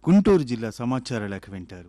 గుంటూరు జిల్లా సమాచార లేఖ వింటారు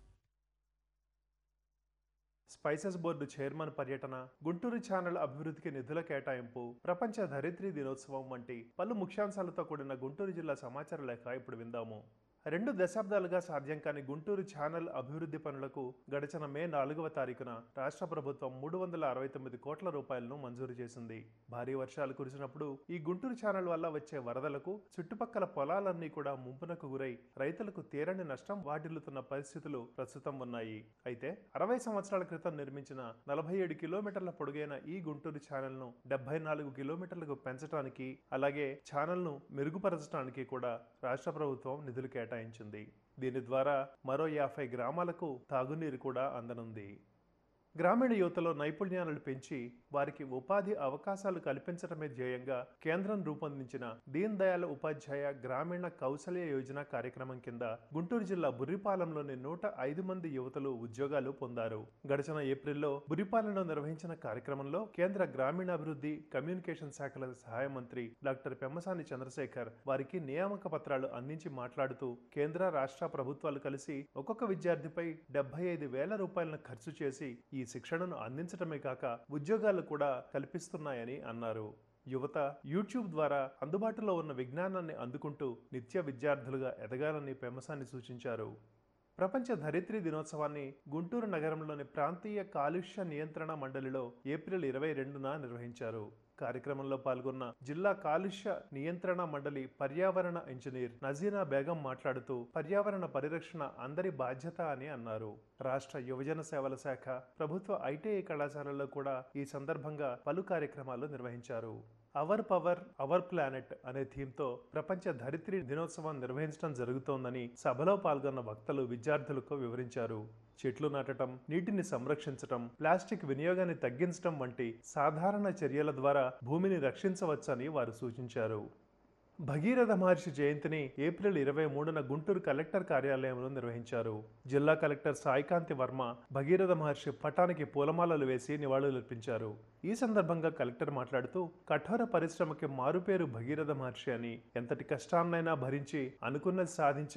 స్పైసెస్ బోర్డు చైర్మన్ పర్యటన గుంటూరు ఛానల్ అభివృద్ధికి నిధుల కేటాయింపు ప్రపంచ ధరిత్రి దినోత్సవం వంటి పలు ముఖ్యాంశాలతో కూడిన గుంటూరు జిల్లా సమాచార లేఖ ఇప్పుడు విందాము రెండు దశాబ్దాలుగా సాధ్యం కాని గుంటూరు ఛానల్ అభివృద్ధి పనులకు గడిచిన మే నాలుగవ తారీఖున రాష్ట్ర ప్రభుత్వం మూడు వందల అరవై తొమ్మిది కోట్ల రూపాయలను మంజూరు చేసింది భారీ వర్షాలు కురిసినప్పుడు ఈ గుంటూరు ఛానల్ వల్ల వచ్చే వరదలకు చుట్టుపక్కల పొలాలన్నీ కూడా ముంపునకు గురై రైతులకు తీరని నష్టం వాటిల్లుతున్న పరిస్థితులు ప్రస్తుతం ఉన్నాయి అయితే అరవై సంవత్సరాల క్రితం నిర్మించిన నలభై ఏడు కిలోమీటర్ల పొడుగైన ఈ గుంటూరు ఛానల్ ను డెబ్బై నాలుగు కిలోమీటర్లకు పెంచడానికి అలాగే ఛానల్ ను మెరుగుపరచడానికి కూడా రాష్ట్ర ప్రభుత్వం నిధులు కేటాయించింది దీని ద్వారా మరో యాభై గ్రామాలకు తాగునీరు కూడా అందనుంది గ్రామీణ యువతలో నైపుణ్యాలను పెంచి వారికి ఉపాధి అవకాశాలు కల్పించడమే ధ్యేయంగా కేంద్రం రూపొందించిన దీన్ దయాళ్ ఉపాధ్యాయ గ్రామీణ కౌశల్య యోజన కార్యక్రమం కింద గుంటూరు జిల్లా బుర్రిపాలెంలోని నూట ఐదు మంది యువతలు ఉద్యోగాలు పొందారు గడిచిన ఏప్రిల్లో బురిపాలెంలో నిర్వహించిన కార్యక్రమంలో కేంద్ర గ్రామీణాభివృద్ధి కమ్యూనికేషన్ శాఖల సహాయ మంత్రి డాక్టర్ పెమ్మసాని చంద్రశేఖర్ వారికి నియామక పత్రాలు అందించి మాట్లాడుతూ కేంద్ర రాష్ట్ర ప్రభుత్వాలు కలిసి ఒక్కొక్క విద్యార్థిపై డెబ్బై ఐదు వేల రూపాయలను ఖర్చు చేసి ఈ శిక్షణను అందించడమే కాక ఉద్యోగాలు కూడా కల్పిస్తున్నాయని అన్నారు యువత యూట్యూబ్ ద్వారా అందుబాటులో ఉన్న విజ్ఞానాన్ని అందుకుంటూ నిత్య విద్యార్థులుగా ఎదగాలని పెమసాని సూచించారు ప్రపంచ ధరిత్రి దినోత్సవాన్ని గుంటూరు నగరంలోని ప్రాంతీయ కాలుష్య నియంత్రణ మండలిలో ఏప్రిల్ ఇరవై రెండున నిర్వహించారు కార్యక్రమంలో పాల్గొన్న జిల్లా కాలుష్య నియంత్రణ మండలి పర్యావరణ ఇంజనీర్ నజీనా బేగం మాట్లాడుతూ పర్యావరణ పరిరక్షణ అందరి బాధ్యత అని అన్నారు రాష్ట్ర యువజన సేవల శాఖ ప్రభుత్వ ఐటీఐ కళాశాలలో కూడా ఈ సందర్భంగా పలు కార్యక్రమాలు నిర్వహించారు అవర్ పవర్ అవర్ ప్లానెట్ అనే థీమ్తో ప్రపంచ ధరిత్రి దినోత్సవం నిర్వహించడం జరుగుతోందని సభలో పాల్గొన్న వక్తలు విద్యార్థులకు వివరించారు చెట్లు నాటడం నీటిని సంరక్షించటం ప్లాస్టిక్ వినియోగాన్ని తగ్గించడం వంటి సాధారణ చర్యల ద్వారా భూమిని రక్షించవచ్చని వారు సూచించారు భగీరథ మహర్షి జయంతిని ఏప్రిల్ ఇరవై మూడున గుంటూరు కలెక్టర్ కార్యాలయంలో నిర్వహించారు జిల్లా కలెక్టర్ సాయికాంతి వర్మ భగీరథ మహర్షి పటానికి పూలమాలలు వేసి నివాళులర్పించారు ఈ సందర్భంగా కలెక్టర్ మాట్లాడుతూ కఠోర పరిశ్రమకి మారుపేరు భగీరథ మహర్షి అని ఎంతటి కష్టాన్నైనా భరించి అనుకున్నది సాధించే